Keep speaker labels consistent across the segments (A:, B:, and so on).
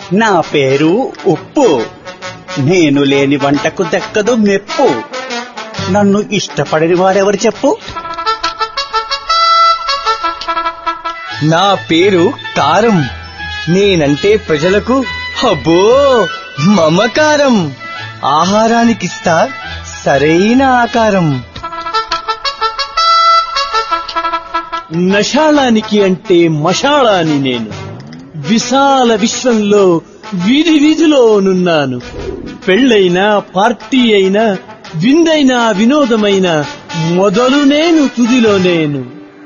A: నా పేరు ఉప్పు నేను లేని వంటకు దక్కదు మెప్పు నన్ను ఇష్టపడని వారెవరు చెప్పు
B: నా పేరు కారం నేనంటే ప్రజలకు అబ్బో మమకారం ఆహారానికిస్తా సరైన ఆకారం
C: నషాళానికి అంటే మషాళాని నేను విశాల విశ్వంలో వీధి వీధిలో నున్నాను పెళ్ళైనా పార్టీ అయినా విందైనా వినోదమైన మొదలు నేను తుదిలో నేను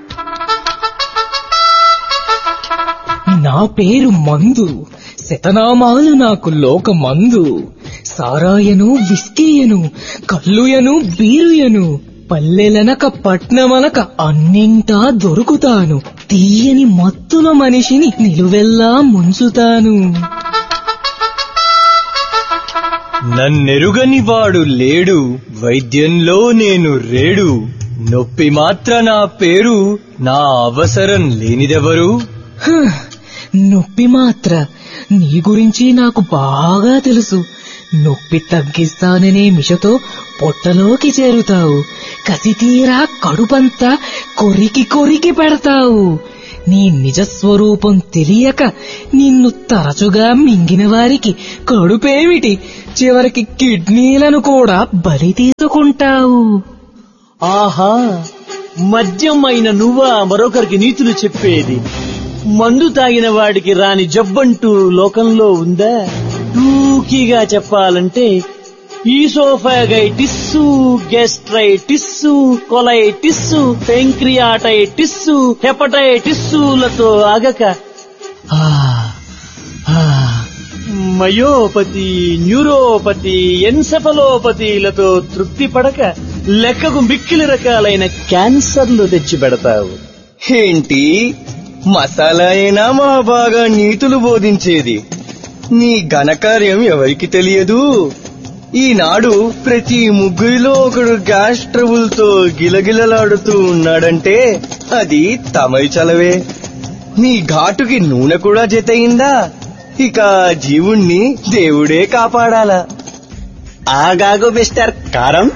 D: నా పేరు మందు శతనామాలు నాకు లోకమందు సారాయను విస్కీయను కల్లుయను బీరుయను పల్లెలనక పట్నమనక అన్నింటా దొరుకుతాను తీయని మత్తుల మనిషిని నిలువెల్లా ముంచుతాను
B: నన్నెరుగని వాడు లేడు వైద్యంలో నేను రేడు నొప్పి మాత్ర నా పేరు నా అవసరం లేనిదెవరు
D: హ, నొప్పి మాత్ర నీ గురించి నాకు బాగా తెలుసు నొప్పి తగ్గిస్తాననే మిషతో పొట్టలోకి చేరుతావు కసి తీరా కడుపంతా కొరికి కొరికి పెడతావు నీ నిజస్వరూపం తెలియక నిన్ను తరచుగా మింగిన వారికి కడుపేమిటి చివరికి కిడ్నీలను కూడా బలి తీసుకుంటావు
C: ఆహా మద్యం అయిన నువ్వా మరొకరికి నీతులు చెప్పేది మందు తాగిన వాడికి రాని జబ్బంటూ లోకంలో ఉందా టూకీగా చెప్పాలంటే ఈసోఫాగైటిస్సు గెస్ట్రైటిస్సు కొలైటిస్సు పెంక్రియాటైటిస్సు హెపటైటిస్సులతో ఆగక ఆ, ఆ, మయోపతి న్యూరోపతి ఎన్సెఫలోపతిలతో తృప్తి పడక లెక్కకు మిక్కిలి రకాలైన క్యాన్సర్లు తెచ్చిపెడతావు
B: ఏంటి మసాలా అయినా మా బాగా నీతులు బోధించేది నీ ఘనకార్యం ఎవరికి తెలియదు ఈనాడు ప్రతి ముగ్గురిలో ఒకడు గ్యాస్ ట్రబుల్ తో గిలగిలలాడుతూ ఉన్నాడంటే అది తమరి చలవే నీ ఘాటుకి నూనె కూడా జతయిందా ఇక జీవుణ్ణి దేవుడే కాపాడాలా
A: ఆగాగు మిస్టర్ కారం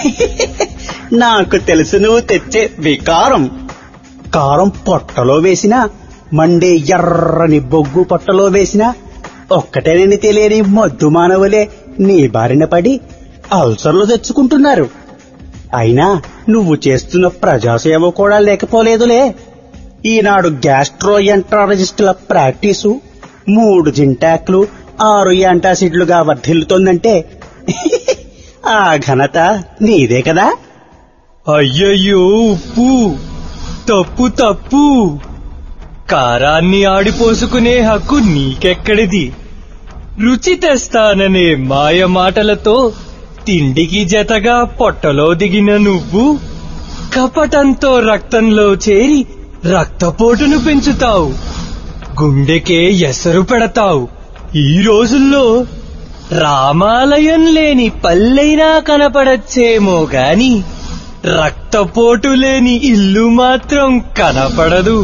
A: నాకు తెలుసు నువ్వు తెచ్చే వికారం కారం పొట్టలో వేసినా మండే ఎర్రని బొగ్గు పొట్టలో వేసినా ఒక్కటేనని తెలియని మొద్దు మానవులే నీ బారిన పడి అల్సర్లు తెచ్చుకుంటున్నారు అయినా నువ్వు చేస్తున్న ప్రజాసేవ కూడా లేకపోలేదులే ఈనాడు గ్యాస్ట్రో ఎంట్రాలజిస్టుల ప్రాక్టీసు మూడు జింటాక్లు ఆరు యాంటాసిడ్లుగా వర్ధిల్లుతోందంటే ఆ ఘనత నీదే కదా
B: అయ్యయ్యో ఉప్పు తప్పు తప్పు కారాన్ని ఆడిపోసుకునే హక్కు నీకెక్కడిది రుచి తెస్తాననే మాయ మాటలతో తిండికి జతగా పొట్టలో దిగిన నువ్వు కపటంతో రక్తంలో చేరి రక్తపోటును పెంచుతావు గుండెకే ఎసరు పెడతావు ఈ రోజుల్లో రామాలయం లేని పల్లెైనా కనపడచ్చేమో గాని రక్తపోటు లేని ఇల్లు మాత్రం కనపడదు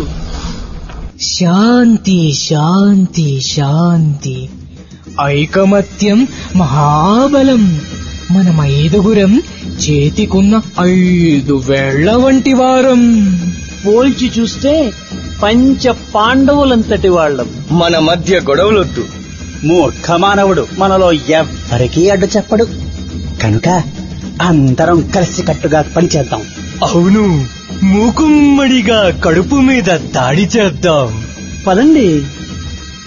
D: శాంతి శాంతి శాంతి ఐకమత్యం మహాబలం మనం ఐదుగురం చేతికున్న ఐదు వేళ్ల వంటి వారం
C: పోల్చి చూస్తే పంచ పాండవులంతటి వాళ్ళం
B: మన మధ్య గొడవలొద్దు
A: మూర్ఖ మానవుడు మనలో ఎవ్వరికీ అడ్డు చెప్పడు కనుక అందరం కలిసికట్టుగా పనిచేద్దాం
B: అవును మూకుమ్మడిగా కడుపు మీద దాడి చేద్దాం
C: పదండి